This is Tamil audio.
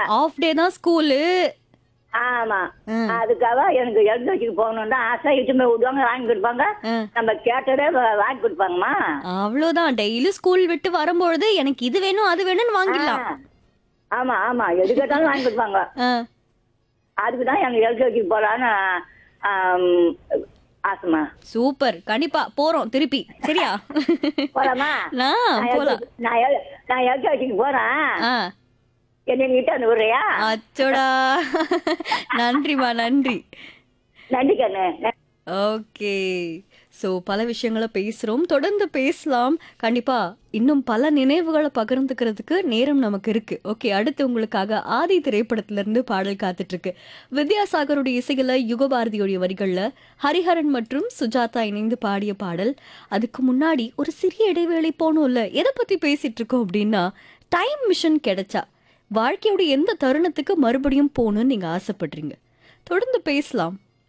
ஆஃப் டே தான் ஸ்கூலு ஆமா ம். அதுக்காக எனக்கு எல்கேஜிக்கு போகணும்னு ஆசை இட்டுமே விடுவாங்க வாங்கி கொடுப்பாங்க ம். நம்ம கேட்டதே வா- வாங்கி கொடுப்பாங்கம்மா அவ்வளவுதான் டெய்லி ஸ்கூல் விட்டு வரும்பொழுது எனக்கு இது வேணும் அது வேணும்னு வாங்கிடலாம் ஆ. ஆமா ஆமா எது கேட்டாலும் வாங்கி கொடுப்பாங்க ஆ. அதுக்கு தான் எனக்கு எல்கேஜிக்கு போகலான்னு ஆசைமா சூப்பர் கண்டிப்பா போறோம் திருப்பி சரியா போலாமா நான் நான் போலாம் LKG நான் எல்- நான் எல்கேஜிக்கு போறேன் ஆ என்ன கிட்ட வந்து விடுறியா அச்சோடா நன்றிமா நன்றி நன்றி கண்ணு நன்றி. ஓகே ஸோ பல விஷயங்களை பேசுகிறோம் தொடர்ந்து பேசலாம் கண்டிப்பாக இன்னும் பல நினைவுகளை பகிர்ந்துக்கிறதுக்கு நேரம் நமக்கு இருக்கு ஓகே அடுத்து உங்களுக்காக ஆதி திரைப்படத்திலிருந்து பாடல் காத்துட்டு இருக்கு வித்யாசாகருடைய இசையில யுகபாரதியுடைய வரிகளில் ஹரிஹரன் மற்றும் சுஜாதா இணைந்து பாடிய பாடல் அதுக்கு முன்னாடி ஒரு சிறிய இடைவேளை போகணும்ல எதை பற்றி பேசிட்டு இருக்கோம் அப்படின்னா டைம் மிஷன் கிடைச்சா வாழ்க்கையோட எந்த தருணத்துக்கு மறுபடியும் போகணும்னு நீங்கள் ஆசைப்படுறீங்க தொடர்ந்து பேசலாம்